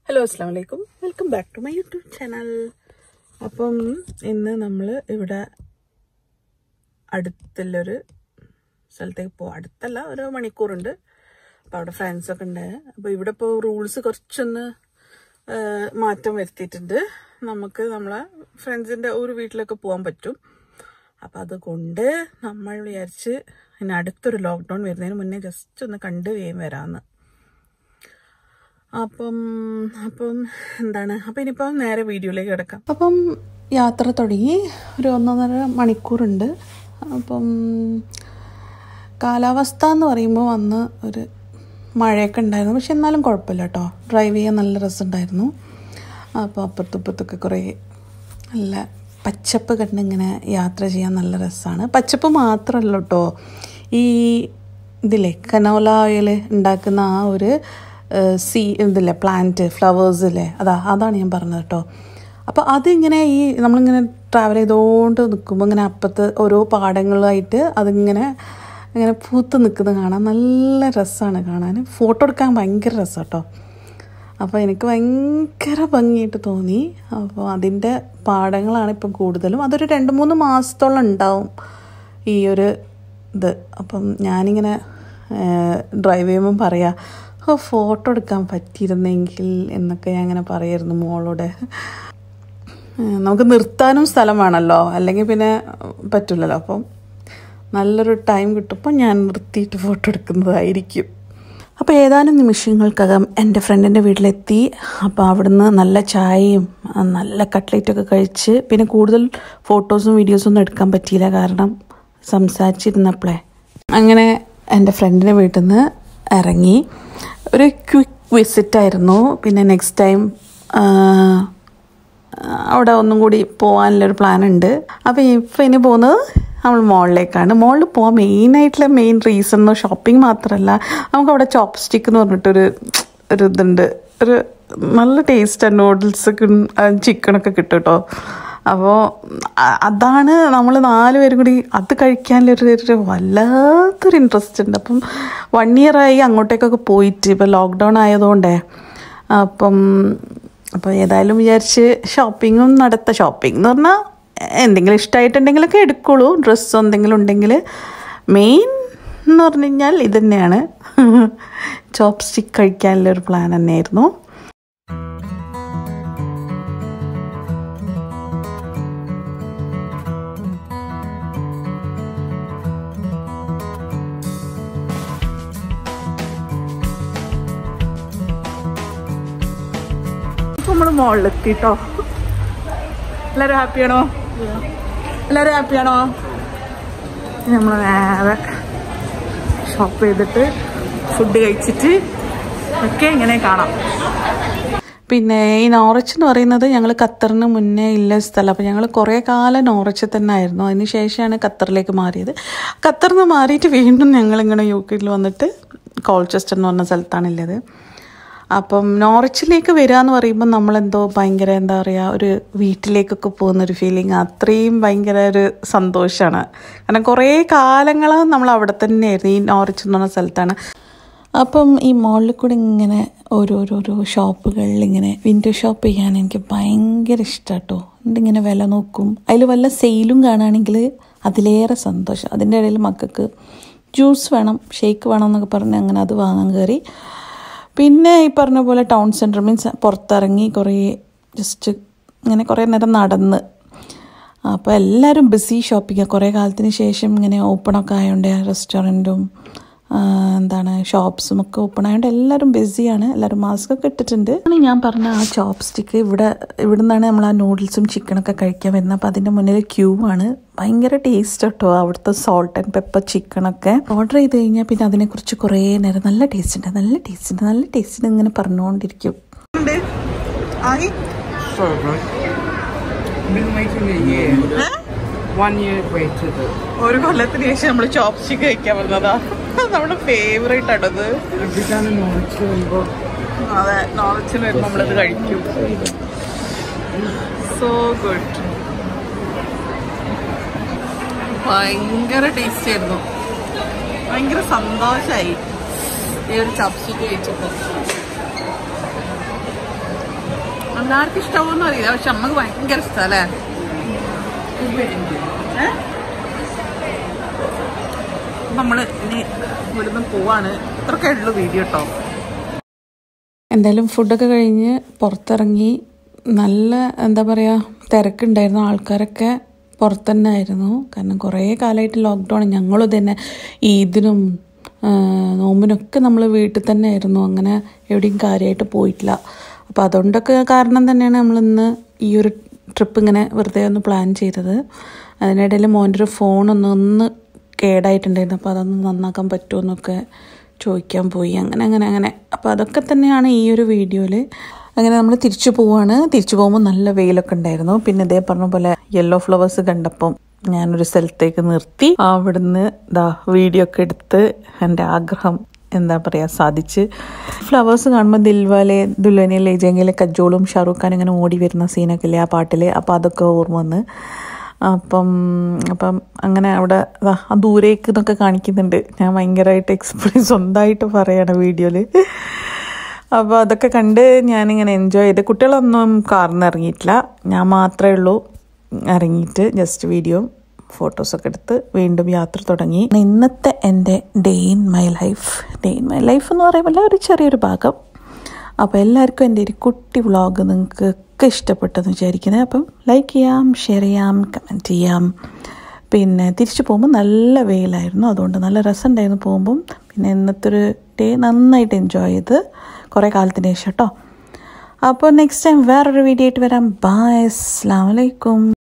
Hello അസ്സാം വലൈക്കും welcome back to my YouTube channel അപ്പം ഇന്ന് നമ്മൾ ഇവിടെ അടുത്തുള്ളൊരു സ്ഥലത്തേക്ക് പോവാം അടുത്തല്ല ഒരു മണിക്കൂറുണ്ട് അപ്പോൾ അവിടെ ഫ്രണ്ട്സൊക്കെ ഉണ്ട് അപ്പോൾ ഇവിടെ ഇപ്പോൾ റൂൾസ് കുറച്ചൊന്ന് ആ, മാറ്റം വരുത്തിയിട്ടുണ്ട് നമുക്ക് നമ്മളെ ഫ്രണ്ട്സിൻ്റെ ഒരു വീട്ടിലൊക്കെ പോകാൻ പറ്റും അപ്പം അതുകൊണ്ട് നമ്മൾ വിചാരിച്ച് ഇനി അടുത്തൊരു ലോക്ക്ഡൗൺ വരുന്നതിന് മുന്നേ ജസ്റ്റ് ഒന്ന് കണ്ട് വേഗം വരാമെന്ന് അപ്പം അപ്പം എന്താണ് അപ്പം ഇനിയിപ്പം നേരെ വീഡിയോയിലേക്ക് കിടക്കാം അപ്പം യാത്ര തുടങ്ങി ഒരു ഒന്നൊന്നര മണിക്കൂറുണ്ട് അപ്പം കാലാവസ്ഥ എന്ന് പറയുമ്പോൾ വന്ന് ഒരു മഴയൊക്കെ ഉണ്ടായിരുന്നു പക്ഷെ എന്നാലും കുഴപ്പമില്ല കേട്ടോ ഡ്രൈവ് ചെയ്യാൻ നല്ല രസമുണ്ടായിരുന്നു അപ്പോൾ അപ്പുറത്തും ഇപ്പുറത്തൊക്കെ കുറേ നല്ല പച്ചപ്പ് കണ്ട് ഇങ്ങനെ യാത്ര ചെയ്യാൻ നല്ല രസമാണ് പച്ചപ്പ് മാത്രമല്ല കേട്ടോ ഈ ഇതില്ലേ കനോല ഓയിൽ ഉണ്ടാക്കുന്ന ആ ഒരു സീ ഇതില്ലേ പ്ലാന്റ് ഫ്ലവേഴ്സ് ഇല്ലേ അതാ അതാണ് ഞാൻ പറഞ്ഞത് കേട്ടോ അപ്പോൾ അതിങ്ങനെ ഈ നമ്മളിങ്ങനെ ട്രാവൽ ചെയ്തുകൊണ്ട് നിൽക്കുമ്പോൾ ഇങ്ങനെ അപ്പുറത്ത് ഓരോ പാടങ്ങളായിട്ട് അതിങ്ങനെ ഇങ്ങനെ പൂത്ത് നിൽക്കുന്നത് കാണാൻ നല്ല രസമാണ് കാണാൻ ഫോട്ടോ എടുക്കാൻ ഭയങ്കര രസം കേട്ടോ അപ്പോൾ എനിക്ക് ഭയങ്കര ഭംഗിയായിട്ട് തോന്നി അപ്പോൾ അതിൻ്റെ പാടങ്ങളാണ് ഇപ്പം കൂടുതലും അതൊരു രണ്ട് മൂന്ന് മാസത്തോളം ഉണ്ടാവും ഈ ഒരു ഇത് അപ്പം ഞാനിങ്ങനെ ഡ്രൈവ് ചെയ്യുമ്പം പറയാ ഓ ഫോട്ടോ എടുക്കാൻ പറ്റിയിരുന്നെങ്കിൽ എന്നൊക്കെ ഞാൻ ഇങ്ങനെ പറയായിരുന്നു മോളോട് ഏഹ് നമുക്ക് നിർത്താനും സ്ഥലം വേണമല്ലോ അല്ലെങ്കിൽ പിന്നെ പറ്റില്ലല്ലോ അപ്പം നല്ലൊരു ടൈം കിട്ടുമ്പോൾ ഞാൻ നിർത്തിയിട്ട് ഫോട്ടോ എടുക്കുന്നതായിരിക്കും അപ്പോൾ ഏതാനും നിമിഷങ്ങൾക്കകം എൻ്റെ ഫ്രണ്ടിൻ്റെ വീട്ടിലെത്തി അപ്പോൾ അവിടുന്ന് നല്ല ചായയും ആ, നല്ല കട്ട്ലേറ്റൊക്കെ കഴിച്ച് പിന്നെ കൂടുതൽ ഫോട്ടോസും വീഡിയോസും ഒന്നും എടുക്കാൻ പറ്റിയില്ല കാരണം സംസാരിച്ചിരുന്നപ്പോഴേ അങ്ങനെ എൻ്റെ ഫ്രണ്ടിൻ്റെ വീട്ടിൽ നിന്ന് ഇറങ്ങി ഒരു ക്വിക്ക് വിസിറ്റ് ആയിരുന്നു പിന്നെ നെക്സ്റ്റ് ടൈം അവിടെ ഒന്നും കൂടി പോകാനുള്ളൊരു പ്ലാൻ ഉണ്ട് അപ്പോൾ ഇപ്പം ഇനി പോകുന്നത് നമ്മൾ മോളിലേക്കാണ് മോളിൽ പോകാൻ മെയിനായിട്ടുള്ള മെയിൻ റീസൺ ഷോപ്പിംഗ് മാത്രമല്ല നമുക്ക് അവിടെ ചോപ്പ് സ്റ്റിക്ക് എന്ന് പറഞ്ഞിട്ടൊരു ഒരു ഇതുണ്ട് ഒരു നല്ല ടേസ്റ്റാണ് നൂഡിൽസ് ചിക്കനൊക്കെ കിട്ടും കേട്ടോ അപ്പോൾ അതാണ് നമ്മൾ നാല് പേരും കൂടി അത് കഴിക്കാനുള്ളൊരു ഒരു വല്ലാത്തൊരു ഇൻട്രസ്റ്റ് ഉണ്ട് അപ്പം വൺ ഇയറായി അങ്ങോട്ടേക്കൊക്കെ പോയിട്ട് ഇപ്പം ലോക്ക്ഡൗൺ ആയതുകൊണ്ടേ അപ്പം അപ്പോൾ ഏതായാലും വിചാരിച്ച് ഷോപ്പിങ്ങും നടത്ത ഷോപ്പിംഗ് എന്ന് പറഞ്ഞാൽ എന്തെങ്കിലും ഇഷ്ടമായിട്ടുണ്ടെങ്കിലൊക്കെ എടുക്കുള്ളൂ ഡ്രസ്സ് എന്തെങ്കിലും ഉണ്ടെങ്കിൽ മെയിൻ എന്ന് പറഞ്ഞു കഴിഞ്ഞാൽ ഇത് തന്നെയാണ് ചോപ്പ് സ്റ്റിക്ക് കഴിക്കാനുള്ള ഒരു പ്ലാൻ തന്നെയായിരുന്നു നമ്മൾ മുകളിലെത്തിട്ടോ എല്ലാവരും ഹാപ്പിയാണോ എല്ലാവരും ഹാപ്പിയാണോ നമ്മൾ നേരെ ഷോപ്പ് ചെയ്തിട്ട് ഫുഡ് കഴിച്ചിട്ട് ഒക്കെ ഇങ്ങനെ കാണാം പിന്നെ ഈ നോറച്ച് എന്ന് പറയുന്നത് ഞങ്ങൾ ഖത്തറിന് മുന്നേ ഇല്ല സ്ഥലം അപ്പോൾ ഞങ്ങൾ കുറേ കാലം നോറച്ച് തന്നെ ആയിരുന്നു അതിന് ശേഷമാണ് ഖത്തറിലേക്ക് മാറിയത് ഖത്തറിൽ നിന്ന് മാറിയിട്ട് വീണ്ടും ഞങ്ങളിങ്ങനെ യു കെയിൽ വന്നിട്ട് കോൾച്ചസ്റ്റർ എന്ന് പറഞ്ഞ സ്ഥലത്താണുള്ളത് അപ്പം നോറിച്ചിലേക്ക് വരിക എന്ന് പറയുമ്പോൾ നമ്മളെന്തോ ഭയങ്കര എന്താ പറയുക ഒരു വീട്ടിലേക്കൊക്കെ പോകുന്നൊരു ഫീലിംഗ് അത്രയും ഭയങ്കര ഒരു സന്തോഷമാണ് കാരണം കുറേ കാലങ്ങൾ നമ്മൾ അവിടെ തന്നെയായിരുന്നു ഈ നോറിച്ച് എന്ന് പറഞ്ഞ സ്ഥലത്താണ് അപ്പം ഈ മോളിൽ കൂടെ ഇങ്ങനെ ഓരോരോരോ ഷോപ്പുകളിൽ ഇങ്ങനെ വിൻഡോ ഷോപ്പ് ചെയ്യാൻ എനിക്ക് ഭയങ്കര ഇഷ്ടമാണ് കേട്ടോ എന്നിട്ടിങ്ങനെ വില നോക്കും അതിൽ വല്ല സെയിലും കാണുകയാണെങ്കിൽ അതിലേറെ സന്തോഷം അതിൻ്റെ ഇടയിൽ മക്കൾക്ക് ജ്യൂസ് വേണം ഷേക്ക് വേണം എന്നൊക്കെ പറഞ്ഞ് അങ്ങനെ അത് വാങ്ങാൻ കയറി പിന്നെ ഈ പറഞ്ഞ പോലെ ടൗൺ സെൻറ്റർ മീൻസ് പുറത്തിറങ്ങി കുറേ ജസ്റ്റ് ഇങ്ങനെ കുറേ നേരം നടന്ന് അപ്പോൾ എല്ലാവരും ബിസി ഷോപ്പിംഗ് കുറേ കാലത്തിന് ശേഷം ഇങ്ങനെ ഓപ്പണൊക്കെ ആയതുകൊണ്ട് റെസ്റ്റോറൻറ്റും എന്താണ് ഷോപ്സും ഒക്കെ ഓപ്പൺ ആയതുകൊണ്ട് എല്ലാവരും ബിസിയാണ് എല്ലാവരും മാസ്ക് ഒക്കെ ഇട്ടിട്ടുണ്ട് ആണ് ഞാൻ പറഞ്ഞ ആ ചോപ്പ് സ്റ്റിക്ക് ഇവിടെ ഇവിടെ നിന്നാണ് നമ്മൾ ആ നൂഡിൽസും ചിക്കനൊക്കെ കഴിക്കാൻ വരുന്നത് അപ്പോൾ അതിൻ്റെ മുന്നിൽ ക്യൂ ആണ് ഭയങ്കര ടേസ്റ്റ് കേട്ടോ അവിടുത്തെ സോൾട്ട് ആൻഡ് പെപ്പർ ചിക്കനൊക്കെ ഓർഡർ ചെയ്ത് കഴിഞ്ഞാൽ പിന്നെ അതിനെക്കുറിച്ച് കുറേ നേരം നല്ല ടേസ്റ്റ് ഉണ്ട് നല്ല ടേസ്റ്റ് ഉണ്ട് നല്ല ടേസ്റ്റ് ഉണ്ട് ഇങ്ങനെ പറഞ്ഞുകൊണ്ടിരിക്കും So good. Been waiting a year. One year waited. ഒരു കൊല്ലത്തിന് ശേഷം നമ്മൾ ചോപ്പ് സ്റ്റിക്ക് കഴിക്കാൻ വരുന്നതാ നമ്മുടെ ഫേവറേറ്റ് ആണത് Every time I know it's going to അതെ നോളച്ചിന് വരുമ്പോൾ നമ്മളിത് കഴിക്കും സോ ഗുഡ് ഭയങ്കര ടേസ്റ്റ് ആയിരുന്നു ഭയങ്കര സന്തോഷമായി ഈ ഒരു ചപ്സ്റ്റിക്ക് കഴിച്ചപ്പോൾ എല്ലാവർക്കും ഇഷ്ടമാവോന്നും അറിയില്ല പക്ഷെ അമ്മക്ക് ഭയങ്കര ഇഷ്ടമല്ലേ നമ്മള് ഇനി ഇവിടുന്ന് പോവാണ് ഇത്രയൊക്കെ ഉള്ളു വീഡിയോ കേട്ടോ എന്തായാലും ഫുഡൊക്കെ കഴിഞ്ഞ് പുറത്തിറങ്ങി നല്ല എന്താ പറയുക തിരക്കുണ്ടായിരുന്നു ആൾക്കാരൊക്കെ പുറത്ത് തന്നെ ആയിരുന്നു കാരണം കുറേ കാലമായിട്ട് ലോക്ക്ഡൗൺ ഞങ്ങളും തന്നെ ഈദിനും ആ, നോമ്പിനൊക്കെ നമ്മൾ വീട്ടിൽ തന്നെ ആയിരുന്നു അങ്ങനെ എവിടെയും കാര്യമായിട്ട് പോയിട്ടില്ല അപ്പോൾ അതുകൊണ്ടൊക്കെ കാരണം തന്നെയാണ് നമ്മളിന്ന് ഈ ഒരു ട്രിപ്പ് ഇങ്ങനെ വെറുതെ ഒന്ന് പ്ലാൻ ചെയ്തത് അതിനിടയിൽ മോൻ്റെ ഒരു ഫോൺ ഒന്ന് ഒന്ന് കേടായിട്ടുണ്ടായിരുന്നു അപ്പോൾ അതൊന്ന് നന്നാക്കാൻ പറ്റുമോ എന്നൊക്കെ ചോദിക്കാൻ പോയി അങ്ങനെ അങ്ങനെ അങ്ങനെ അപ്പോൾ അതൊക്കെ തന്നെയാണ് ഈ ഒരു വീഡിയോയിൽ അങ്ങനെ നമ്മൾ തിരിച്ചു പോവാണ് തിരിച്ചു പോകുമ്പോൾ നല്ല വെയിലൊക്കെ ഉണ്ടായിരുന്നു പിന്നെ ഇതേ പറഞ്ഞ പോലെ യെല്ലോ ഫ്ലവേഴ്സ് കണ്ടപ്പം ഞാനൊരു സ്ഥലത്തേക്ക് നിർത്തി അവിടുന്ന് ഇതാ വീഡിയോ ഒക്കെ എടുത്ത് എൻ്റെ ആഗ്രഹം എന്താ പറയുക സാധിച്ച് ഫ്ലവേഴ്സ് കാണുമ്പോൾ ദിൽവാലെ ദുൽഹനിയ ലേജെങ്കിലെ കജ്ജോളും ഷാറൂഖ് ഖാൻ ഇങ്ങനെ ഓടി വരുന്ന സീനൊക്കെ ഇല്ലേ ആ പാട്ടിൽ അപ്പോൾ അതൊക്കെ ഓർമ്മ വന്ന് അപ്പം അപ്പം അങ്ങനെ അവിടെ ദാ ആ ദൂരേക്ക് എന്നൊക്കെ കാണിക്കുന്നുണ്ട് ഞാൻ ഭയങ്കരമായിട്ട് എക്സ്പീരിയൻസ് സ്വന്തമായിട്ട് പറയാണ് വീഡിയോയിൽ അപ്പോൾ അതൊക്കെ കണ്ട് ഞാനിങ്ങനെ എൻജോയ് ചെയ്ത് കുട്ടികളൊന്നും കാറിൽ നിന്ന് ഇറങ്ങിയിട്ടില്ല ഞാൻ മാത്രമേ ഉള്ളൂ ഇറങ്ങിയിട്ട് ജസ്റ്റ് വീഡിയോ ഫോട്ടോസൊക്കെ എടുത്ത് വീണ്ടും യാത്ര തുടങ്ങി ഇന്നത്തെ എൻ്റെ day in my life day in my life എന്ന് പറയുമ്പോൾ ഒരു ചെറിയൊരു ഭാഗം അപ്പോൾ എല്ലാവർക്കും എൻ്റെ ഒരു കുട്ടി വ്ളോഗ് നിങ്ങൾക്ക് ഒക്കെ ഇഷ്ടപ്പെട്ടെന്ന് വിചാരിക്കുന്നത് അപ്പം ലൈക്ക് ചെയ്യാം ഷെയർ ചെയ്യാം കമൻറ്റ് ചെയ്യാം പിന്നെ തിരിച്ചു പോകുമ്പോൾ നല്ല വെയിലായിരുന്നു അതുകൊണ്ട് നല്ല രസമുണ്ടായിരുന്നു പോകുമ്പം പിന്നെ ഇന്നത്തെ ഒരു ഡേ നന്നായിട്ട് എൻജോയ് ചെയ്ത് കുറേ കാലത്തിന് ശേഷം കേട്ടോ അപ്പോൾ നെക്സ്റ്റ് ടൈം വേറൊരു വീഡിയോ ആയിട്ട് വരാം ബായ് അസ്സാം വലൈക്കും